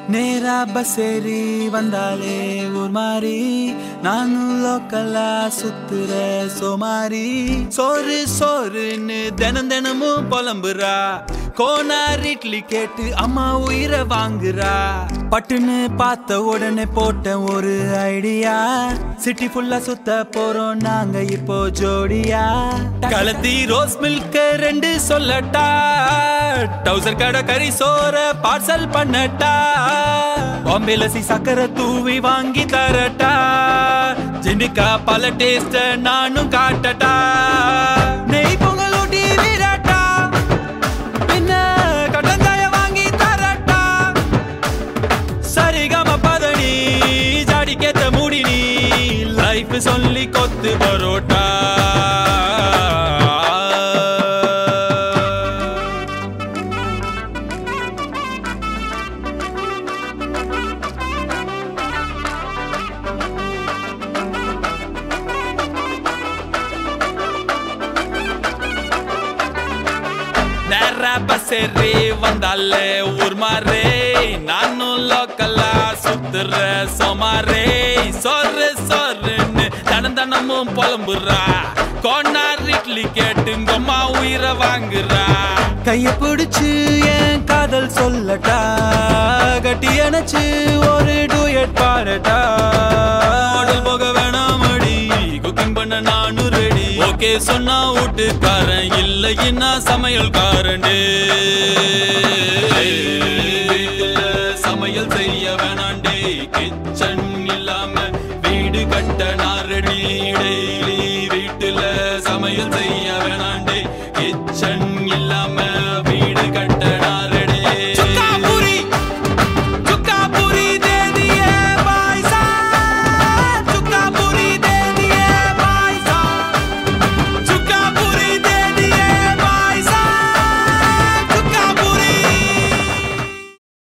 நேரா பஸ் ஏறி வந்தாலே ஊர் மாறி நானும் லோக்கலா சுத்துற சோமாரி சோறு சோறுன்னு தினம் தினமும் புலம்புறா கோனார் இட்லி கேட்டு அம்மா உயிரை வாங்குறா பட்டுன்னு பார்த்த உடனே போட்ட ஒரு ஐடியா சிட்டி ஃபுல்லா சுத்த போறோம் நாங்க இப்போ ஜோடியா கலத்தி ரோஸ் மில்க் ரெண்டு சொல்லட்டா டவுசர் கடை கறி சோற பார்சல் பண்ணட்டா பாம்பேல சி சக்கரை தூவி வாங்கி தரட்டா ஜிண்டிக்கா பல டேஸ்ட நானும் காட்டட்டா நெய் பொங்கல் ஊட்டி விரட்டா பின்ன கட்டஞ்சாய வாங்கி தரட்டா சரிகம பதனி ஜாடிக்கேத்த மூடி நீ லைஃப் சொல்லி கொத்து பரோட்டா நேரா பஸ் ஏறி வந்தாலே ஊர் மாறே நானும் லோக்கலா சுத்துற சோமாரே சொரு சொருன்னு தனம் தனமும் புலம்புறா கோனார் இட்லி கேட்டு அம்மா உயிரை வாங்குறா கைய பிடிச்சு என் காதல் சொல்லட்டா கட்டி அணைச்சு ஒரு டூயட் பாடட்டா ஹோட்டல் போக வேணாமடி குக்கிங் பண்ண நானும் ரெடி ஓகே சொன்னா வீட்டுக்காரன் இல்லைன்னா சமையல்காரன் வீட்டுல சமையல் செய்ய வேணாண்டே கிச்சன் இல்லாம வீடு கட்ட நாரடி டெய்லி வீட்டுல சமையல் செய்ய வேணாண்டே கிச்சன் இல்லாம